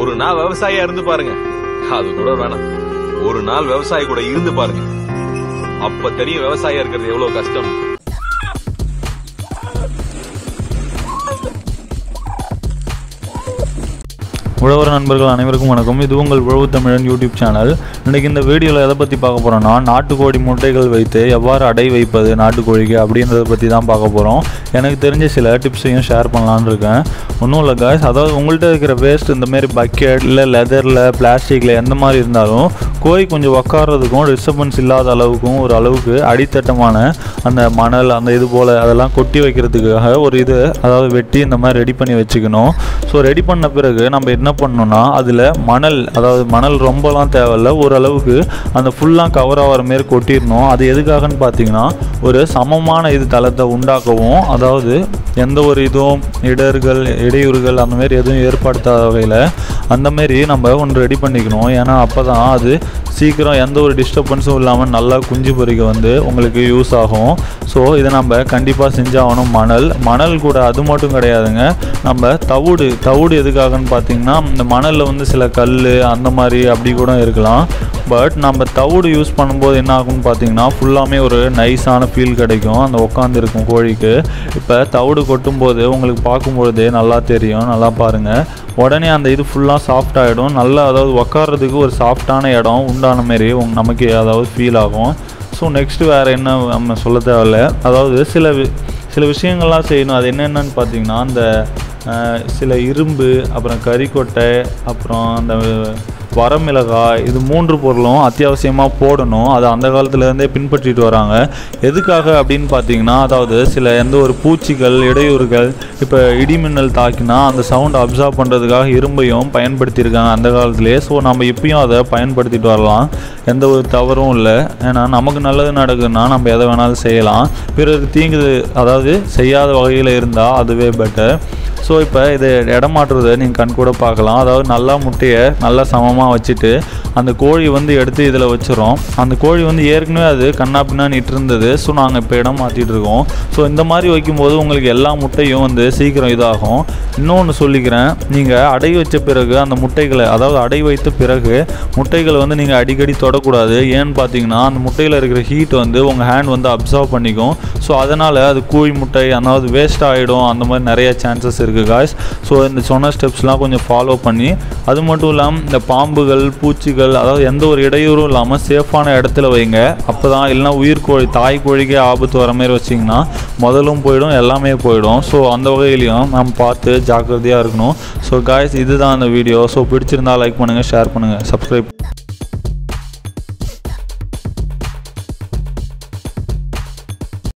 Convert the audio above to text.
ஒரு நாள் விவசாயியா இருந்து பாருங்க அது கூட வேணாம் ஒரு நாள் விவசாயி கூட இருந்து பாருங்க அப்ப தெரியும் விவசாயியா இருக்கிறது எவ்வளவு கஷ்டம் உழவர் நண்பர்கள் அனைவருக்கும் வணக்கம் இது உங்கள் உழவு தமிழன் யூடியூப் சேனல் இன்றைக்கி இந்த வீடியோவில் எதை பற்றி பார்க்க போகிறோம்னா நாட்டுக்கோழி முட்டைகள் வைத்து எவ்வாறு அடை வைப்பது நாட்டுக்கோழிக்கு அப்படின்றத பற்றி தான் பார்க்க போகிறோம் எனக்கு தெரிஞ்ச சில டிப்ஸையும் ஷேர் பண்ணலான்னு இருக்கேன் ஒன்றும் இல்லை காய்ஸ் அதாவது உங்கள்கிட்ட இருக்கிற வேஸ்ட் இந்த மாதிரி பக்கெட் இல்லை லெதரில் பிளாஸ்டிக்கில் எந்த மாதிரி இருந்தாலும் கோழி கொஞ்சம் உக்காடுறதுக்கும் டிஸ்டர்பன்ஸ் இல்லாத அளவுக்கும் ஒரு அளவுக்கு அடித்தட்டமான அந்த மணல் அந்த இது போல் அதெல்லாம் கொட்டி வைக்கிறதுக்காக ஒரு இது அதாவது வெட்டி இந்த மாதிரி ரெடி பண்ணி வச்சுக்கணும் ஸோ ரெடி பண்ண பிறகு நம்ம என்ன பண்ணணும்னா அதில் மணல் அதாவது மணல் ரொம்பலாம் தேவையில்ல ஓரளவுக்கு அந்த ஃபுல்லாக கவர் ஆகிற மாரி கொட்டிடணும் அது எதுக்காகன்னு பார்த்தீங்கன்னா ஒரு சமமான இது தளத்தை உண்டாக்கவும் அதாவது எந்த ஒரு இதுவும் இடர்கள் இடையூறுகள் அந்த மாதிரி எதுவும் ஏற்படுத்தாத வகையில் அந்த மாதிரி நம்ம ஒன்று ரெடி பண்ணிக்கணும் ஏன்னா அப்போ தான் அது சீக்கிரம் எந்த ஒரு டிஸ்டர்பன்ஸும் இல்லாமல் நல்லா குஞ்சு பொறிக்க வந்து உங்களுக்கு யூஸ் ஆகும் ஸோ இதை நம்ம கண்டிப்பாக செஞ்சாகணும் மணல் மணல் கூட அது மட்டும் கிடையாதுங்க நம்ம தவிடு தவிடு எதுக்காகன்னு பார்த்தீங்கன்னா இந்த மணலில் வந்து சில கல் அந்த மாதிரி அப்படி கூட இருக்கலாம் பட் நம்ம தவிடு யூஸ் பண்ணும்போது என்ன ஆகும்னு பார்த்தீங்கன்னா ஃபுல்லாமே ஒரு நைஸான ஃபீல் கிடைக்கும் அந்த உட்காந்துருக்கும் கோழிக்கு இப்போ தவிடு கொட்டும்போது உங்களுக்கு பார்க்கும்பொழுதே நல்லா தெரியும் நல்லா பாருங்கள் உடனே அந்த இது ஃபுல்லாக சாஃப்ட் ஆகிடும் நல்லா அதாவது உக்காடுறதுக்கு ஒரு சாஃப்டான இடம் உண்டான மாரி உங்க நமக்கு அதாவது ஃபீல் ஆகும் ஸோ நெக்ஸ்ட்டு வேறு என்ன நம்ம சொல்ல தேவையில்ல அதாவது சில வி- சில விஷயங்கள்லாம் செய்யணும் அது என்னென்னு பார்த்தீங்கன்னா அந்த அஹ், சில இரும்பு அப்புறம் கறிக்கொட்டை அப்புறம் அந்த வரமிளகாய் இது மூன்று பொருளும் அத்தியாவசியமாக போடணும் அது அந்த காலத்துலேருந்தே பின்பற்றிட்டு வராங்க எதுக்காக அப்படின்னு பார்த்தீங்கன்னா அதாவது சில எந்த ஒரு பூச்சிகள் இடையூறுகள் இப்போ இடிமின்னல் தாக்கினா அந்த சவுண்ட் அப்சர்வ் பண்ணுறதுக்காக இரும்பையும் பயன்படுத்தியிருக்காங்க அந்த காலத்திலே ஸோ நம்ம இப்பயும் அதை பயன்படுத்திட்டு வரலாம் எந்த ஒரு தவறும் இல்லை ஏன்னா நமக்கு நல்லது நடக்குதுன்னா நம்ம எதை வேணாலும் செய்யலாம் பிறருக்கு தீங்கு அதாவது செய்யாத வகையில் இருந்தால் அதுவே பெட்டர் ஸோ இப்போ இது இடம் மாற்றுறதை நீங்கள் கண் கூட பார்க்கலாம் அதாவது நல்லா முட்டையை நல்லா சமமாக வச்சுட்டு அந்த கோழி வந்து எடுத்து இதில் வச்சிரும் அந்த கோழி வந்து ஏற்கனவே அது கண்ணா பின்னான்னு இருந்தது ஸோ நாங்கள் இப்போ இடம் மாற்றிட்டு இருக்கோம் ஸோ இந்த மாதிரி வைக்கும்போது உங்களுக்கு எல்லா முட்டையும் வந்து சீக்கிரம் இதாகும் இன்னொன்று சொல்லிக்கிறேன் நீங்கள் அடை வச்ச பிறகு அந்த முட்டைகளை அதாவது அடை வைத்த பிறகு முட்டைகளை வந்து நீங்கள் அடிக்கடி தொடக்கூடாது ஏன்னு பார்த்தீங்கன்னா அந்த முட்டையில் இருக்கிற ஹீட் வந்து உங்கள் ஹேண்ட் வந்து அப்சர்வ் பண்ணிக்கும் ஸோ அதனால் அது கூழ் முட்டை அதாவது வேஸ்ட் ஆகிடும் அந்த மாதிரி நிறைய சான்சஸ் இருக்குது காய்ஸ் ஸோ இந்த சொன்ன ஸ்டெப்ஸ்லாம் கொஞ்சம் ஃபாலோ பண்ணி அது மட்டும் இல்லாமல் இந்த பாம்புகள் பூச்சிகள் அதாவது எந்த ஒரு இடையூறும் இல்லாமல் சேஃபான இடத்துல வைங்க அப்போ தான் இல்லைனா உயிர் கோழி தாய் கோழிக்கே ஆபத்து வர மாதிரி வச்சிங்கன்னா முதலும் போயிடும் எல்லாமே போயிடும் ஸோ அந்த வகையிலையும் நம்ம பார்த்து ஜாக்கிரதையாக இருக்கணும் ஸோ காய்ஸ் இதுதான் அந்த வீடியோ ஸோ பிடிச்சிருந்தா லைக் பண்ணுங்கள் ஷேர் பண்ணுங்கள் சப்ஸ்கிரைப்